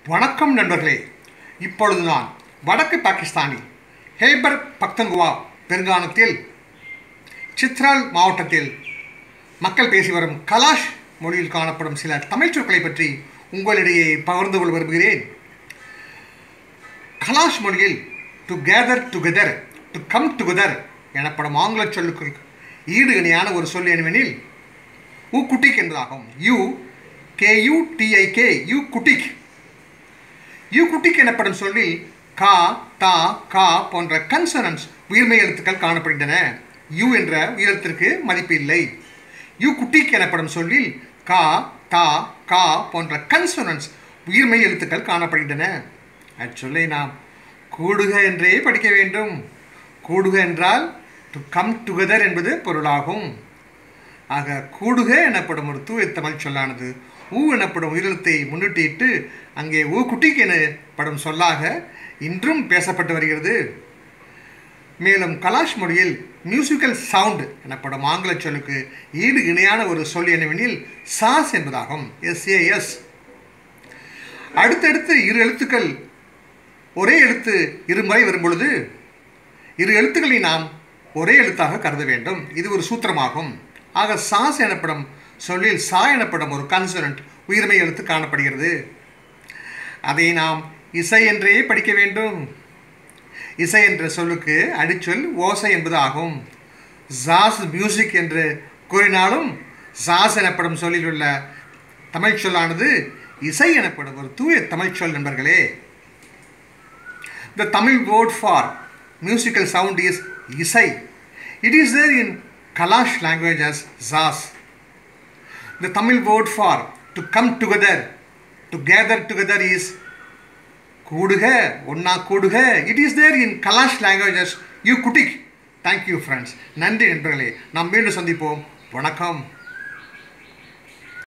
வணக்கம் நண்பர்களே இப்பொழுது நான் வடக்கு பாகிஸ்தானி ஹேபர் பக்தங்குவா பெருங்கானத்தில் சித்ரால் மாவட்டத்தில் மக்கள் பேசி வரும் கலாஷ் மொழியில் காணப்படும் சில தமிழ் சொற்களை பற்றி உங்களிடையே பகிர்ந்து கொள்ள விரும்புகிறேன் கலாஷ் மொழியில் to gather together to come together எனப்படும் ஆங்கில சொல்லுக்கு ஈடு இணையான ஒரு சொல் என்னவெனில் உ குட்டிக் என்பதாகும் U K U TIK U குட்டிக் யூ குட்டிக் எனப்படும் சொல்லில் கா தா கா போன்ற கன்சனன்ஸ் உயிர்மை எழுத்துக்கள் காணப்படுகின்றன யூ என்ற உயிரெழுத்திற்கு மதிப்பு இல்லை யூ குட்டிக் எனப்படும் சொல்லில் கா தா கா போன்ற கன்சனன்ஸ் உயிர்மை எழுத்துக்கள் காணப்படுகின்றன அச்சொல்லை நாம் கூடுக என்றே படிக்க வேண்டும் கூடுக என்றால் டு கம் டுகெதர் என்பது பொருளாகும் ஆக கூடுக எனப்படும் ஒரு தூய தமிழ் சொல்லானது ஊ எனப்படும் உயிரெழுத்தை முன்னிட்டிட்டு அங்கே ஊ குட்டிக்கு எனப்படும் சொல்லாக இன்றும் பேசப்பட்டு வருகிறது மேலும் கலாஷ் மொழியில் மியூசிக்கல் சவுண்ட் எனப்படும் ஆங்கில சொல்லுக்கு ஈடு இணையான ஒரு சொல் என்னவெனில் சாஸ் என்பதாகும் எஸ்ஏஎஸ் அடுத்தடுத்து இரு எழுத்துக்கள் ஒரே எழுத்து இருமுறை வரும் பொழுது இரு எழுத்துக்களை நாம் ஒரே எழுத்தாக கருத வேண்டும் இது ஒரு சூத்திரமாகும் ஆக சாஸ் எனப்படும் சொல்லில் சா எனப்படும் ஒரு கன்சனன்ட் உயிர்மை எழுத்து காணப்படுகிறது அதை நாம் இசை என்றே படிக்க வேண்டும் இசை என்ற சொல்லுக்கு அடிச்சொல் ஓசை என்பது ஆகும் ஜாஸ் மியூசிக் என்று கூறினாலும் ஜாஸ் எனப்படும் சொல்லில் உள்ள தமிழ் சொல்லானது இசை எனப்படும் ஒரு தூய தமிழ் சொல் நண்பர்களே The Tamil word for musical sound is isai. It is there in Kalash language as zas. The Tamil word for to come together, to gather together is கூடுக ஒன்னா கூடுக it is there in Kalash languages U குட்டிக் thank you friends நன்றி நண்பர்களே நாம் மீண்டும் சந்திப்போம் வணக்கம்